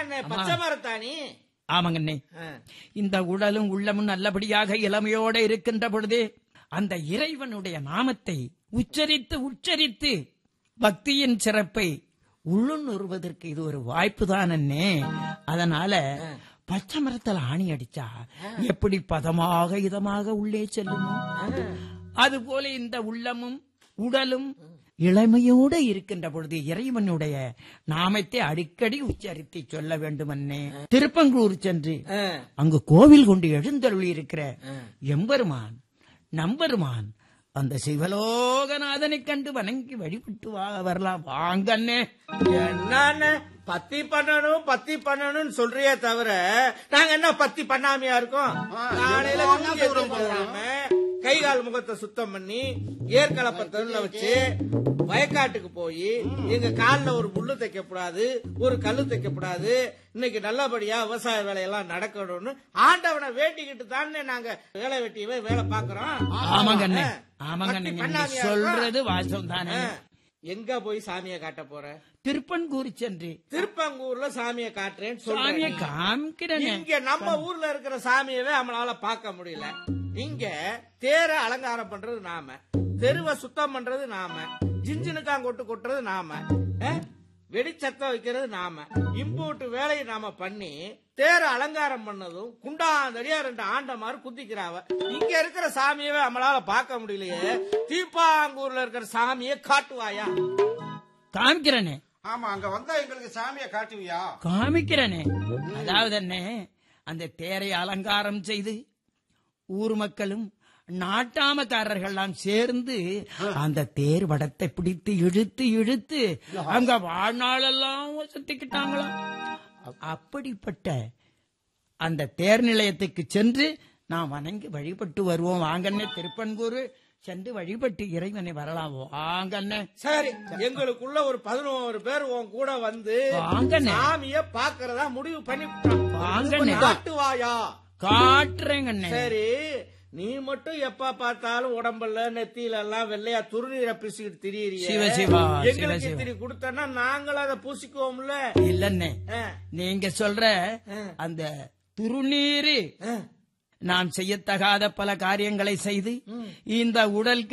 அண்ணே பச்சை மரத்தாணி ஆமாங்கண்ணே இந்த உடலும் உள்ளமும் நல்லபடியாக இளமையோட இருக்கின்ற பொழுது அந்த இறைவனுடைய நாமத்தை உச்சரித்து உச்சரித்து பக்தியின் சிறப்பை உள்ளுணர்வதற்கு இது ஒரு வாய்ப்பு தான் அண்ணே அதனால பச்சை மரத்தில் ஆணி அடிச்சா எப்படி பதமாக இதமாக உள்ளே செல்லுமோ அதுபோல இந்த உள்ளமும் உடலும் இளமையோடு இருக்கின்ற பொழுது இறைவனுடைய நாமத்தை அடிக்கடி உச்சரித்து சொல்ல வேண்டும் அண்ணே திருப்பங்கூர் சென்று அங்கு கோவில் கொண்டு எழுந்தருளி இருக்கிற எம்பெருமான் நம்பெருமான் அந்த சிவலோகநாதனை கண்டு வணங்கி வழிபட்டு வா வரலாம் வாங்க அண்ணே என்னன்னு பத்தி பண்ணணும் பத்தி பண்ணணும்னு சொல்றியே தவிர நாங்க என்ன பத்தி பண்ணாமையா இருக்கோம் காலையில தூங்கி எந்திரிக்காம, கை கால் முகத்தை சுத்தம் பண்ணி ஏற்கலப்ப தெருல வச்சு வயக்காட்டுக்கு போய் எங்க கால்ல ஒரு முள்ளு தைக்கப்படாது ஒரு கல்லு தைக்கப்படாது இன்னைக்கு நல்லபடியா விவசாய வேலையெல்லாம் நடக்கணும்னு ஆண்டவனை வேண்டிக்கிட்டு தானே நாங்க வேலை வெட்டியவே வேலை பாக்குறோம் ஆமாங்க அண்ணே ஆமாங்க பத்தி அண்ணே நீங்க பண்ணாமையா இருக்கோம்? சொல்றது வாசம் தானே ஆ. எங்க போய் சாமியை காட்ட போற திருப்பன்கூர் சென்று திருப்பங்கூர்ல சாமியை காட்டுறேன்னு சாமியை சொல்றேன் காமிக்கிறேனே இங்க நம்ம ஊர்ல இருக்கிற சாமியவே நம்மளால பார்க்க முடியல இங்க தேரை அலங்காரம் பண்றது நாம தெருவை சுத்தம் பண்றது நாம ஜிஞ்சினுக்கான் கொட்டு கொட்டுறது நாம அஹ், வெடிச்சத்தம் வைக்கிறது நாம இம்போட்டு வேலையை நாம பண்ணி தேரை அலங்காரம் பண்ணதும் குண்டாந்தடியா ரெண்டு ஆண்டமாரு குத்திக்கிறாவ இங்க இருக்கிற சாமியவே நம்மளால பார்க்க முடியலையே தீப்பாங்கூர்ல இருக்கிற சாமியை காட்டுவாயா காமிக்கிறேனே ஆமா அங்க வந்தா எங்களுக்கு சாமியை காட்டுவியா காமிக்கிறேனே அதாவது என்ன அந்த தேரை அலங்காரம் செய்து ஊர் மக்களும் நாட்டாமக்காரர்கள்லாம் சேர்ந்து அந்த தேர் வடத்தை பிடித்து இழுத்து இழுத்து அங்க வாழ்நாளெல்லாம் சுத்திக்கிட்டாங்களாம் அப்படிப்பட்ட அந்த தேர் நிலையத்துக்கு சென்று நாம் வணங்கி வழிபட்டு வருவோம் வாங்கண்ணே திருப்பன்கூர் சென்று வழிபட்டு இறைவனை வரலாம் வாங்கண்ணே சரி எங்களுக்குள்ள ஒரு பதினோரு பேர் உன் கூட வந்து வாங்கண்ணே. சாமிய பாக்குறதா முடிவு பண்ணி வாங்கண்ணே. காட்டுவாயா காட்டுறேங்கண்ணே சரி நீ மட்டும் எப்ப பார்த்தாலும் உடம்புல நெத்தியில எல்லாம் வெள்ளையா துருநீரை பிசுக்கிட்டு திரியிறிய சிவ சிவா, சிவ எங்களுக்கு சிவா. இத்திரி கொடுத்தனா நாங்களும் அதை பூசிக்குவோம்ல இல்லண்ணே ஆ, நீங்க சொல்ற அந்த துருநீரு ஆ. நாம் செய்யத்தகாத பல காரியங்களை செய்து இந்த உடல்